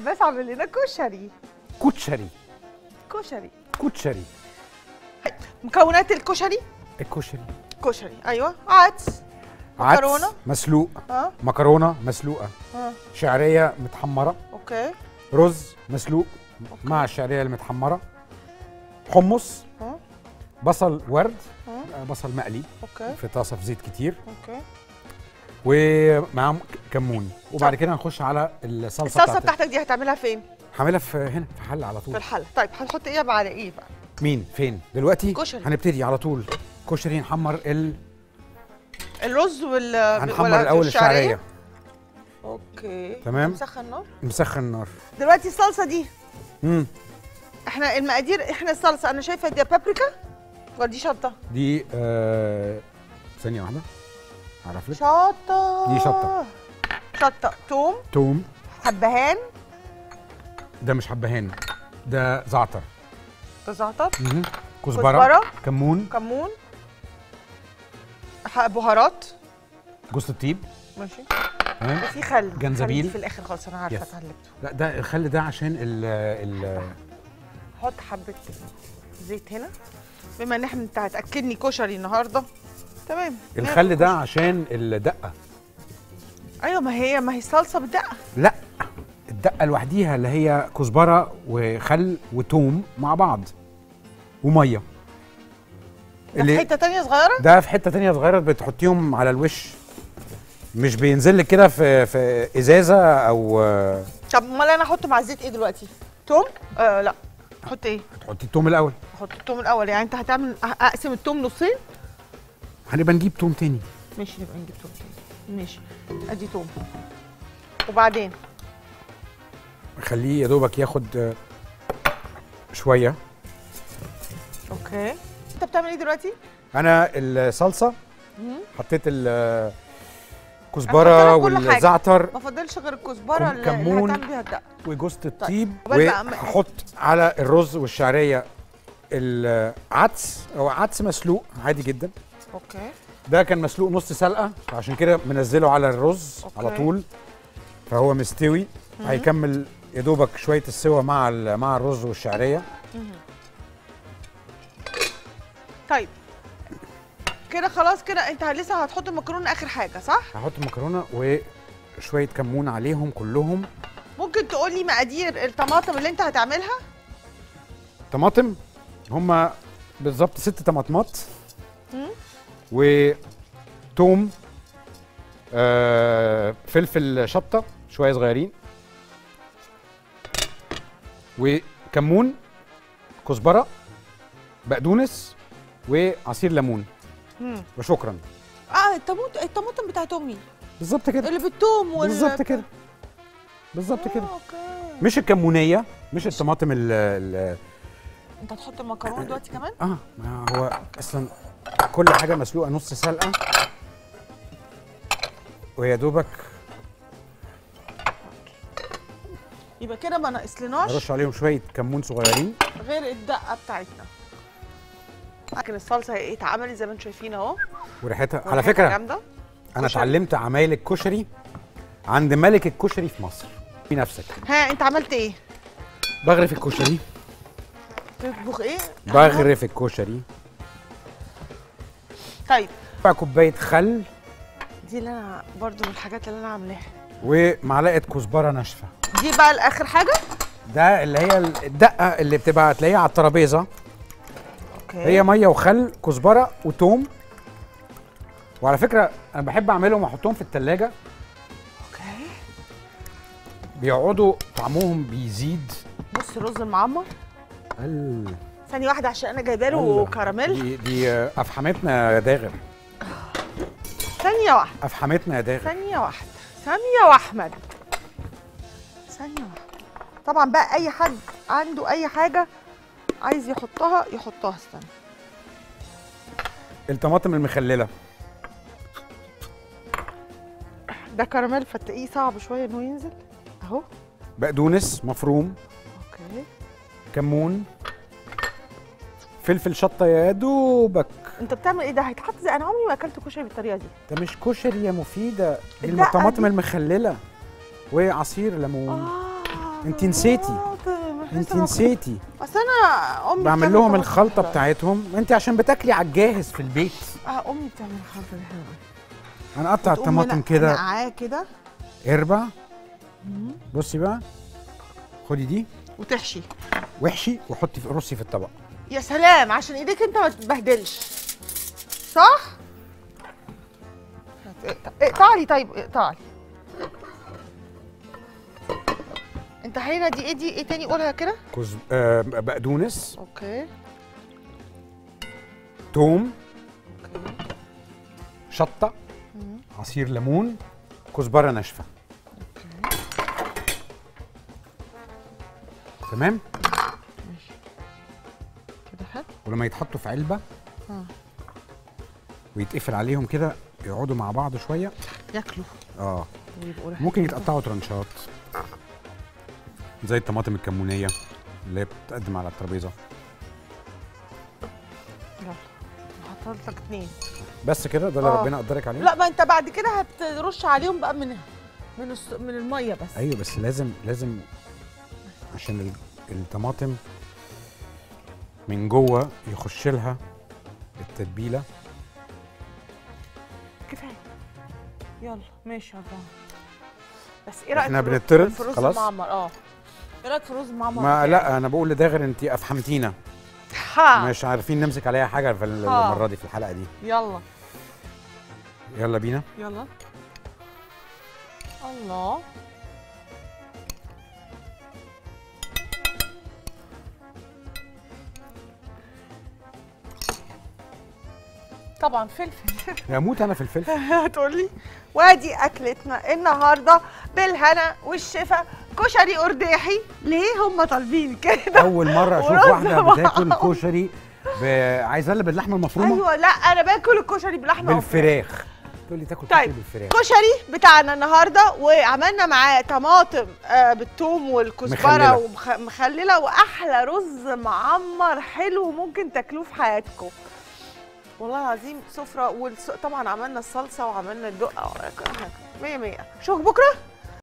عباس عامل لنا كشري كوتشري كشري كوتشري مكونات الكشري الكشري كشري ايوه عدس مكرونة؟ عدس مسلوق اه مكرونه مسلوقه اه شعريه متحمره اوكي رز مسلوق مع الشعريه المتحمره حمص اه بصل ورد اه آه، بصل مقلي اوكي في طاسه في زيت كتير اوكي ومعاهم كمون وبعد كده هنخش على الصلصه الصلصه بتاعت بتاعتك دي هتعملها فين هعملها في هنا في حل على في طول الحله طيب هتحط ايه بقى على ايه بقى مين فين دلوقتي كشري. هنبتدي على طول كشري نحمر ال الرز وال هنحمر ولا الاول الشعريه اوكي تمام. مسخن النار مسخن النار دلوقتي الصلصه دي امم احنا المقادير احنا الصلصه انا شايفه دي بابريكا ولا دي شطه دي آه ثانيه واحده اعرف لك شطه دي شطة. شطه توم توم حبهان ده مش حبهان ده زعتر ده زعتر مهم. كزبره كزبرة. كمون كمون ح- بهارات جوز الطيب ماشي تمام وفي خل جنزبيل. خل في الاخر خالص انا عارفه يس. اتعلمته لا ده الخل ده عشان ال ال حط حبه زيت هنا بما ان احنا انت هتاكلني كشري النهارده تمام الخل ده عشان الدقه ايوه ما هي ما هي الصلصه بالدقه لا الدقه لوحديها اللي هي كزبره وخل وتوم مع بعض وميه ده في حته تانية صغيره ده في حته تانية صغيره بتحطيهم على الوش مش بينزل لك كده في في ازازه او آه، طب امال انا احط مع الزيت ايه دلوقتي توم آه لا احط ايه هتحطي التوم الاول احط التوم الاول يعني انت هتعمل أ- اقسم التوم نصين هنبقى نجيب توم تاني ماشي نبقى نجيب توم تاني ماشي ادي توم وبعدين خليه يا دوبك ياخد آه، شويه اوكي انت بتعمل ايه دلوقتي انا الصلصه مم. حطيت أنا الكزبره حاطة لك كل حاجة. والزعتر ما فاضلش غير الكزبره كم- اللي كمون. اللي هتعمل بيها الدقه وجوز الطيب قبل بقى ما- وهحط على الرز والشعريه العدس او عدس مسلوق عادي جدا اوكي ده كان مسلوق نص سلقه عشان كده منزله على الرز أوكي. على طول فهو مستوي هيكمل يا دوبك شويه السوا مع ال- مع الرز والشعريه طيب كده خلاص كده انت لسه هتحط المكرونه اخر حاجه صح هحط مكرونه وشويه كمون عليهم كلهم ممكن تقول لي مقادير الطماطم اللي انت هتعملها طماطم هما بالظبط ست طماطمات مم. وتوم آه فلفل شطه شويه صغيرين وكمون كزبره بقدونس وعصير ليمون مم. وشكرا اه الطماطم الطماطم بتاعت امي بالظبط كده اللي بالثوم وال بالظبط كده بالظبط كده آه، اوكي مش الكمونيه مش الطماطم ال ال انت هتحط المكرونه دلوقتي كمان اه ما هو اصلا كل حاجه مسلوقه نص سلقه ويا دوبك يبقى كده ما ناقصلناش ارش عليهم شويه كمون صغيرين غير الدقه بتاعتنا لكن الصلصه هي ايه اتعملت زي ما انتم شايفين اهو وريحتها على ريحتها فكره جامده انا كشري. اتعلمت عمايل الكشري عند ملك الكشري في مصر في نفسك ها انت عملت ايه بغرف الكشري تطبخ ايه بغرف الكشري طيب ربع كوبايه خل دي اللي انا برضو من الحاجات اللي انا عاملاها ومعلقه كزبره ناشفه دي بقى الاخر حاجه ده اللي هي الدقه اللي بتبقى هتلاقيها على الترابيزه اوكي هي ميه وخل كزبره وتوم وعلى فكره انا بحب اعملهم واحطهم في التلاجة اوكي بيقعدوا طعمهم بيزيد بص الرز المعمر ال- ثانيه واحده عشان انا جايبه له الله. كراميل دي دي آه، افحمتنا يا داغر ثانيه واحده افحمتنا يا داغر ثانيه واحده ثانيه واحمد ثانيه واحده طبعا بقى اي حد عنده اي حاجه عايز يحطها يحطها استنى الطماطم المخلله ده كراميل فتلاقيه صعب شويه انه ينزل اهو بقدونس مفروم اوكي كمون فلفل شطه يا دوبك انت بتعمل ايه ده هيتحط زي انا عمري ما اكلت كشري بالطريقه دي ده مش كشري يا مفيده دي الدقة الطماطم دي. المخلله وعصير ليمون اه انت نسيتي. طماطم. إحنا انت لسه ما- نسيتي اصل انا امي بعمل بتعمل لهم طماطم الخلطه حلوة. بتاعتهم انت عشان بتاكلي على الجاهز في البيت اه امي بتعمل الخلطه دي حلوه انا اقطع تقوم الطماطم هنا كده نقعاه كده اربع مم. بصي بقى خدي دي وتحشي وحشي وحطي في رصي في الطبق يا سلام عشان ايديك انت ما تتبهدلش صح هات- اقطع- اقطع لي طيب اقطع لي انت هنا دي ايه دي ايه تاني قولها كده كز... آه بقدونس اوكي توم اوكي شطه مم. عصير ليمون كزبره ناشفه اوكي تمام ماشي كده حلو ولما يتحطوا في علبه اه ويتقفل عليهم كده يقعدوا مع بعض شويه ياكلوا اه ويبقوا ريحة ممكن يتقطعوا ترانشات زي الطماطم الكمونيه اللي هي بتقدم على الترابيزه يلا هحط لك اتنين بس كده ده اللي آه. ربنا قدرك عليه لا ما انت بعد كده هترش عليهم بقى من من الس... من الميه بس ايوه بس لازم لازم عشان ال- الطماطم من جوه يخش لها التتبيله كفايه يلا ماشي يا جماعه بس ايه رايك إحنا في الرز- بنطرد في الرز خلاص؟ المعمر اه ايه رايك في الرز المعمر ما بتاعي؟ لا انا بقول لداغر انت افحمتينا ها مش عارفين نمسك عليها حاجه في ال- آه. المره دي في الحلقه دي يلا يلا بينا يلا الله طبعا فلفل اموت انا في الفلفل هتقولي وادي اكلتنا النهارده بالهنا والشفا كشري قرداحي ليه هم طالبين كده اول مره اشوف ورز واحده معاهم. بتاكل كشري ب... عايزه اللي باللحمه المفرومه ايوه لا انا باكل الكشري بلحمه وفراخ. بالفراخ تقول لي تاكل طيب. كشري بالفراخ كشري بتاعنا النهارده وعملنا معاه طماطم آه بالثوم والكزبره مخللة. ومخلله واحلى رز معمر حلو ممكن تاكلوه في حياتكم والله العظيم سفره وطبعا عملنا الصلصه وعملنا الدقه وكل حاجه 100 100 اشوفك بكره